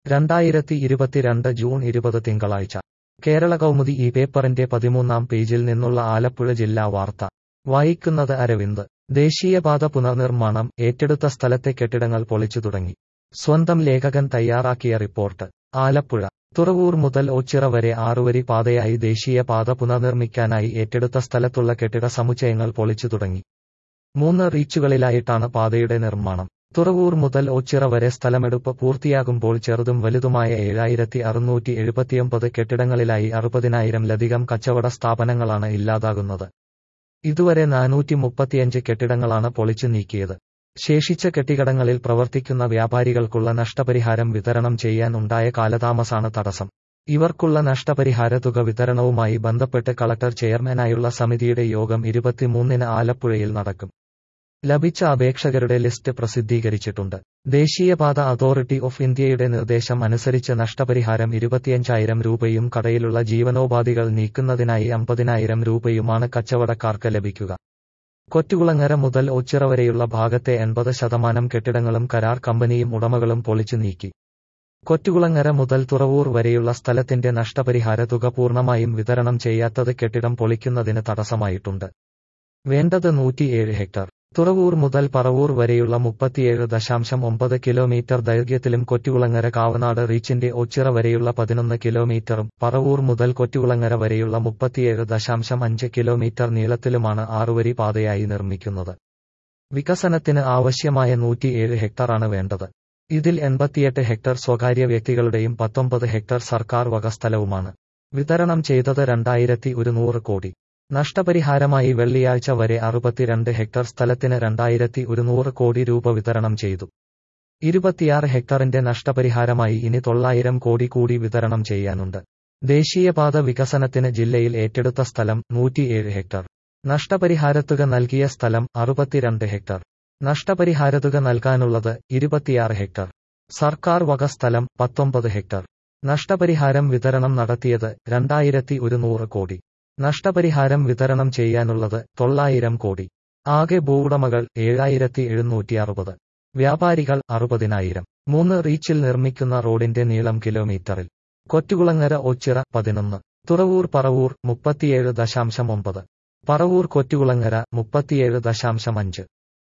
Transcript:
രണ്ടായിരത്തി ഇരുപത്തിരണ്ട് ജൂൺ ഇരുപത് തിങ്കളാഴ്ച കേരള കൗമുദി ഈ പേപ്പറിന്റെ പതിമൂന്നാം പേജിൽ നിന്നുള്ള ആലപ്പുഴ ജില്ലാ വാർത്ത വായിക്കുന്നത് അരവിന്ദ് ദേശീയപാത പുനർനിർമ്മാണം ഏറ്റെടുത്ത സ്ഥലത്തെ കെട്ടിടങ്ങൾ പൊളിച്ചു തുടങ്ങി സ്വന്തം ലേഖകൻ തയ്യാറാക്കിയ റിപ്പോർട്ട് ആലപ്പുഴ തുറവൂർ മുതൽ ഓച്ചിറ വരെ ആറുവരി പാതയായി ദേശീയപാത പുനർനിർമ്മിക്കാനായി ഏറ്റെടുത്ത സ്ഥലത്തുള്ള കെട്ടിട സമുച്ചയങ്ങൾ പൊളിച്ചു തുടങ്ങി മൂന്ന് റീച്ചുകളിലായിട്ടാണ് പാതയുടെ നിർമ്മാണം തുറവൂർ മുതൽ ഓച്ചിറ വരെ സ്ഥലമെടുപ്പ് പൂർത്തിയാകുമ്പോൾ ചെറുതും വലുതുമായ ഏഴായിരത്തി അറുന്നൂറ്റി എഴുപത്തിയൊമ്പത് കെട്ടിടങ്ങളിലായി അറുപതിനായിരം ലധികം കച്ചവട സ്ഥാപനങ്ങളാണ് ഇല്ലാതാകുന്നത് ഇതുവരെ നാനൂറ്റി മുപ്പത്തിയഞ്ച് കെട്ടിടങ്ങളാണ് പൊളിച്ചു നീക്കിയത് ശേഷിച്ച കെട്ടിടങ്ങളിൽ പ്രവർത്തിക്കുന്ന വ്യാപാരികൾക്കുള്ള നഷ്ടപരിഹാരം വിതരണം ചെയ്യാൻ ഉണ്ടായ കാലതാമസാണ് തടസ്സം ഇവർക്കുള്ള നഷ്ടപരിഹാര തുക വിതരണവുമായി ബന്ധപ്പെട്ട് കളക്ടർ ചെയർമാനായുള്ള സമിതിയുടെ യോഗം ഇരുപത്തിമൂന്നിന് ആലപ്പുഴയിൽ നടക്കും ലഭിച്ച അപേക്ഷകരുടെ ലിസ്റ്റ് പ്രസിദ്ധീകരിച്ചിട്ടുണ്ട് ദേശീയപാത അതോറിറ്റി ഓഫ് ഇന്ത്യയുടെ നിർദ്ദേശം അനുസരിച്ച് നഷ്ടപരിഹാരം ഇരുപത്തിയഞ്ചായിരം രൂപയും കടയിലുള്ള ജീവനോപാധികൾ നീക്കുന്നതിനായി അമ്പതിനായിരം രൂപയുമാണ് കച്ചവടക്കാർക്ക് ലഭിക്കുക കൊറ്റുകുളങ്ങര മുതൽ ഒച്ചിറ വരെയുള്ള ഭാഗത്തെ എൺപത് ശതമാനം കെട്ടിടങ്ങളും കരാർ കമ്പനിയും ഉടമകളും പൊളിച്ചു നീക്കി കൊറ്റുകുളങ്ങര മുതൽ തുറവൂർ വരെയുള്ള സ്ഥലത്തിന്റെ നഷ്ടപരിഹാര തുക പൂർണ്ണമായും വിതരണം ചെയ്യാത്തത് കെട്ടിടം പൊളിക്കുന്നതിന് തടസ്സമായിട്ടുണ്ട് വേണ്ടത് നൂറ്റിയേഴ് ഹെക്ടർ തുറവൂർ മുതൽ പറവൂർ വരെയുള്ള മുപ്പത്തിയേഴ് ദശാംശം ഒമ്പത് കിലോമീറ്റർ ദൈർഘ്യത്തിലും കൊറ്റുകുളങ്ങര കാവനാട് റീച്ചിന്റെ ഒച്ചിറ വരെയുള്ള പതിനൊന്ന് കിലോമീറ്ററും പറവൂർ മുതൽ കൊറ്റുകുളങ്ങര വരെയുള്ള മുപ്പത്തിയേഴ് ദശാംശം അഞ്ച് കിലോമീറ്റർ നീളത്തിലുമാണ് ആറുവരി പാതയായി നിർമ്മിക്കുന്നത് വികസനത്തിന് ആവശ്യമായ നൂറ്റിയേഴ് ഹെക്ടറാണ് വേണ്ടത് ഇതിൽ എൺപത്തിയെട്ട് ഹെക്ടർ സ്വകാര്യ വ്യക്തികളുടെയും പത്തൊമ്പത് ഹെക്ടർ സർക്കാർ വക സ്ഥലവുമാണ് വിതരണം ചെയ്തത് രണ്ടായിരത്തി ഒരുന്നൂറ് കോടി നഷ്ടപരിഹാരമായി വെള്ളിയാഴ്ച വരെ അറുപത്തിരണ്ട് ഹെക്ടർ സ്ഥലത്തിന് രണ്ടായിരത്തി ഒരുന്നൂറ് കോടി രൂപ വിതരണം ചെയ്തു ഇരുപത്തിയാറ് ഹെക്ടറിന്റെ നഷ്ടപരിഹാരമായി ഇനി തൊള്ളായിരം കോടി കൂടി വിതരണം ചെയ്യാനുണ്ട് ദേശീയപാത വികസനത്തിന് ജില്ലയിൽ ഏറ്റെടുത്ത സ്ഥലം നൂറ്റിയേഴ് ഹെക്ടർ നഷ്ടപരിഹാരത്തുക നൽകിയ സ്ഥലം അറുപത്തിരണ്ട് ഹെക്ടർ നഷ്ടപരിഹാരത്തുക നൽകാനുള്ളത് ഇരുപത്തിയാറ് ഹെക്ടർ സർക്കാർ വക സ്ഥലം പത്തൊമ്പത് ഹെക്ടർ നഷ്ടപരിഹാരം വിതരണം നടത്തിയത് രണ്ടായിരത്തി ഒരുന്നൂറ് കോടി നഷ്ടപരിഹാരം വിതരണം ചെയ്യാനുള്ളത് തൊള്ളായിരം കോടി ആകെ ഭൂവുടമകൾ ഏഴായിരത്തി എഴുന്നൂറ്റി അറുപത് വ്യാപാരികൾ അറുപതിനായിരം മൂന്ന് റീച്ചിൽ നിർമ്മിക്കുന്ന റോഡിന്റെ നീളം കിലോമീറ്ററിൽ കൊറ്റുകുളങ്ങര ഒച്ചിറ പതിനൊന്ന് തുറവൂർ പറവൂർ മുപ്പത്തിയേഴ് ദശാംശം ഒമ്പത് പറവൂർ കൊറ്റുകുളങ്ങര മുപ്പത്തിയേഴ് ദശാംശം അഞ്ച്